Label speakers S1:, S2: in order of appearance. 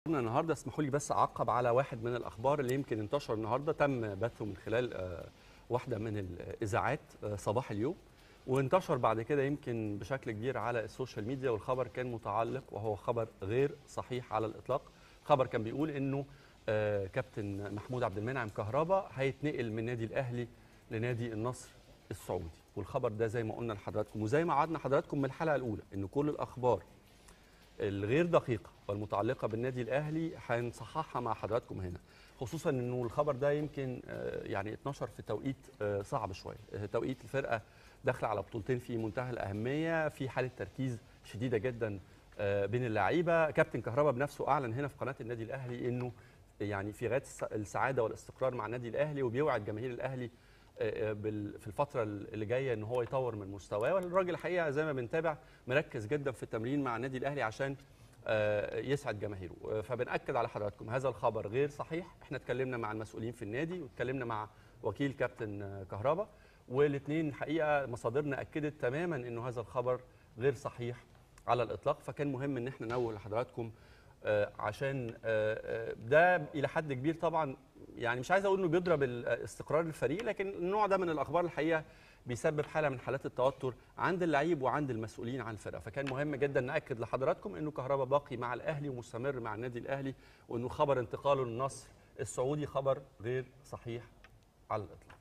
S1: النهارده اسمحوا لي بس اعقب على واحد من الاخبار اللي يمكن انتشر النهارده تم بثه من خلال آه، واحده من الاذاعات آه، صباح اليوم وانتشر بعد كده يمكن بشكل كبير على السوشيال ميديا والخبر كان متعلق وهو خبر غير صحيح على الاطلاق خبر كان بيقول انه آه، كابتن محمود عبد المنعم كهربا هيتنقل من نادي الاهلي لنادي النصر السعودي والخبر ده زي ما قلنا لحضراتكم وزي ما وعدنا حضراتكم من الحلقه الاولى ان كل الاخبار الغير دقيقه والمتعلقه بالنادي الاهلي هنصححها مع حضراتكم هنا خصوصا انه الخبر ده يمكن آه، يعني اتنشر في توقيت آه، صعب شويه آه، توقيت الفرقه داخله على بطولتين في منتهى الاهميه في حاله تركيز شديده جدا آه، بين اللعيبه كابتن كهربا بنفسه اعلن هنا في قناه النادي الاهلي انه يعني في غايه الس- السعاده والاستقرار مع النادي الاهلي وبيوعد جماهير الاهلي آه، آه، بال- في الفتره اللي جايه ان هو يطور من مستواه والراجل الحقيقه زي ما بنتابع مركز جدا في التمرين مع النادي الاهلي عشان آه، يسعد جماهيره آه، فبنأكد على حضراتكم هذا الخبر غير صحيح احنا اتكلمنا مع المسؤولين في النادي واتكلمنا مع وكيل كابتن آه، كهربا والاثنين الحقيقه مصادرنا اكدت تماما انه هذا الخبر غير صحيح على الاطلاق فكان مهم ان احنا ننوه لحضراتكم آه، عشان آه، آه، ده الى حد كبير طبعا يعني مش عايز اقول انه بيضرب ال- استقرار الفريق لكن النوع ده من الاخبار الحقيقه بيسبب حاله من حالات التوتر عند اللعيب وعند المسؤولين عن الفرقه فكان مهم جدا ناكد لحضراتكم انه كهربا باقي مع الاهلي ومستمر مع النادي الاهلي وانه خبر انتقاله للنصر السعودي خبر غير صحيح على الاطلاق